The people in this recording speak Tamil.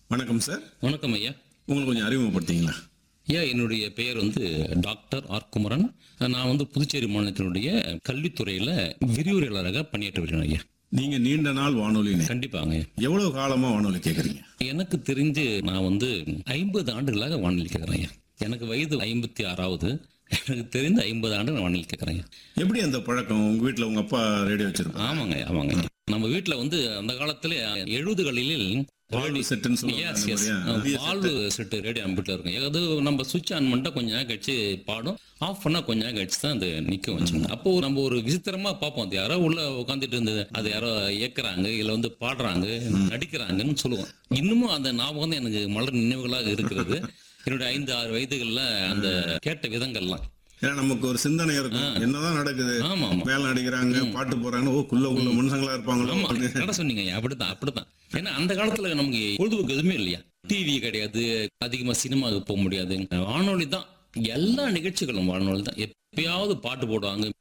வணக்கம் சார் வணக்கம் ஐயா உங்களை கொஞ்சம் அறிமுகப்படுத்திங்களா ஐயா என்னுடைய பெயர் வந்து டாக்டர் ஆர் குமரன் நான் வந்து புதுச்சேரி மாநிலத்தினுடைய கல்வித்துறையில விரிவுரையாளராக பணியாற்றி வருகிறேன் ஐயா நீங்க நீண்ட நாள் வானொலி நேயர். கண்டிப்பாங்க ஐயா எவ்வளவு காலமா வானொலி கேக்குறீங்க எனக்கு தெரிஞ்சு நான் வந்து ஐம்பது ஆண்டுகளாக வானொலி கேட்குறேன் ஐயா எனக்கு வயது ஐம்பத்தி ஆறாவது எனக்கு தெரிந்து ஐம்பது ஆண்டு நான் வானொலி கேட்குறேன் ஐயா எப்படி அந்த பழக்கம் உங்க வீட்ல உங்க அப்பா ரேடியோ வச்சிருப்பாங்க ஆமாங்க ஐயா, ஆமாங்க ஐயா. நம்ம வீட்டில் வந்து அந்த காலத்துல எழுபதுகளில் வாழ்வு செட்டுன்னு சொல்லுவாங்க எஸ் அந்த எஸ் மாதிரியா? பெரிய வால்வு செட்டு ரேடியோ அம்பிட்டில் இருக்கும் அது நம்ம சுவிட்ச் ஆன் பண்ணிட்டா கொஞ்ச நேரம் கழிச்சு பாடும் ஆஃப் பண்ணா கொஞ்ச நேரம் கழிச்சு தான் அது நிக்க வச்சுங்க அப்போ நம்ம ஒரு விசித்திரமா பார்ப்போம் அது யாரோ உள்ள உட்காந்துட்டு இருந்தது அது யாரோ இயக்குறாங்க இல்ல வந்து பாடுறாங்க நடிக்கிறாங்கன்னு சொல்லுவோம் இன்னமும் அந்த ஞாபகம் தான் எனக்கு மலர் நினைவுகளாக இருக்கிறது என்னுடைய ஐந்து ஆறு வயதுகள்ல அந்த கேட்ட விதங்கள்லாம் ஏன்னா நமக்கு ஒரு சிந்தனை இருக்கும் என்னதான் நடக்குது ஆமா ஆமா மேல நடிக்கிறாங்க பாட்டு போறாங்க ஓ குள்ள உள்ள மனுஷங்களா இருப்பாங்களோ ஆமா கடை சொன்னீங்க ஐயா, அப்படித்தான் அப்படித்தான் ஏன்னா அந்த காலத்துல நமக்கு பொழுதுபோக்கு எதுவுமே இல்லையா டிவி கிடையாது அதிகமா சினிமாவுக்கு போக முடியாது வானொலி தான் எல்லா நிகழ்ச்சிகளும் வானொலி தான் எப்பயாவது பாட்டு போடுவாங்க